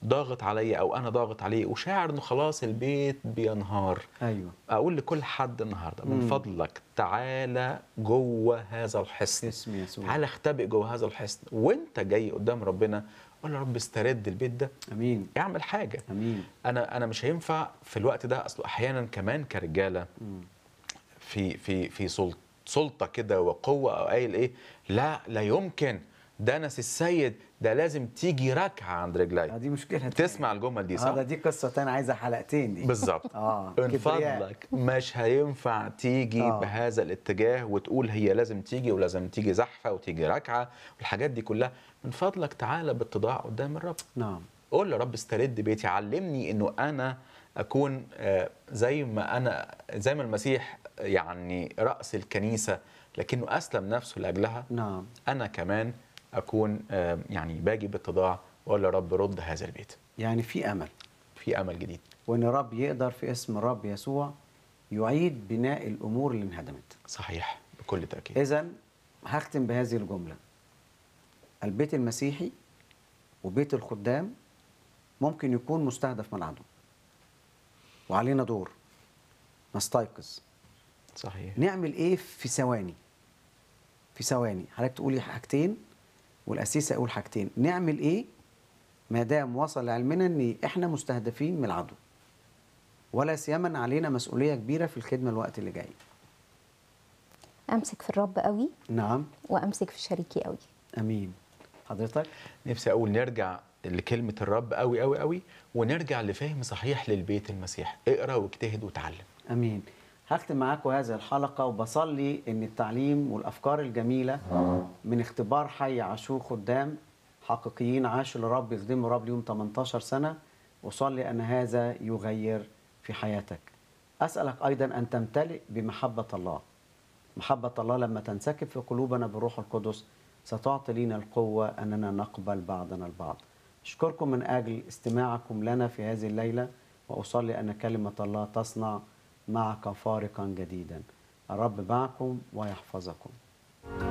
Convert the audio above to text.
ضاغط عليا او انا ضاغط عليه وشاعر انه خلاص البيت بينهار ايوه اقول لكل حد النهارده من مم. فضلك تعالى جوه هذا الحصن اسم يسوع تعالى اختبئ جوه هذا الحصن وانت جاي قدام ربنا قول له يا رب استرد البيت ده امين اعمل حاجه امين انا انا مش هينفع في الوقت ده اصله احيانا كمان كرجاله مم. في في في سلطه سلطه كده وقوه او قايل ايه لا لا يمكن ده انس السيد ده لازم تيجي ركعه عند آه، رجلي دي مشكله تسمع الجمل دي اه صح ده دي قصه تانية عايزه حلقتين دي بالظبط اه من كبرياء. فضلك مش هينفع تيجي آه. بهذا الاتجاه وتقول هي لازم تيجي ولازم تيجي زحفه وتيجي ركعه والحاجات دي كلها من فضلك تعالى باتضاع قدام الرب نعم قول يا رب استرد بيتي علمني انه انا اكون آه، زي ما انا زي ما المسيح يعني راس الكنيسه لكنه اسلم نفسه لاجلها نعم انا كمان اكون آه، يعني باجي باتضاع واقول يا رب رد هذا البيت يعني في امل في امل جديد وان الرب يقدر في اسم الرب يسوع يعيد بناء الامور اللي انهدمت صحيح بكل تاكيد اذا هختم بهذه الجمله البيت المسيحي وبيت الخدام ممكن يكون مستهدف من العدو وعلينا دور نستيقظ صحيح نعمل ايه في ثواني في ثواني حضرتك تقولي حاجتين والاسيس يقول حاجتين نعمل ايه ما دام وصل علمنا ان احنا مستهدفين من العدو ولا سيما علينا مسؤوليه كبيره في الخدمه الوقت اللي جاي امسك في الرب قوي نعم وامسك في شريكي قوي امين حضرتك نفسي اقول نرجع لكلمه الرب قوي قوي قوي ونرجع لفهم صحيح للبيت المسيح اقرا واجتهد وتعلم امين هختم معاكم هذه الحلقه وبصلي ان التعليم والافكار الجميله من اختبار حي عاشور خدام حقيقيين عاشوا للرب يخدموا الرب ليهم 18 سنه وصلي ان هذا يغير في حياتك اسالك ايضا ان تمتلئ بمحبه الله محبه الله لما تنسكب في قلوبنا بالروح القدس ستعطي لنا القوه اننا نقبل بعضنا البعض اشكركم من اجل استماعكم لنا في هذه الليله واصلي ان كلمه الله تصنع معك فارقا جديدا الرب معكم ويحفظكم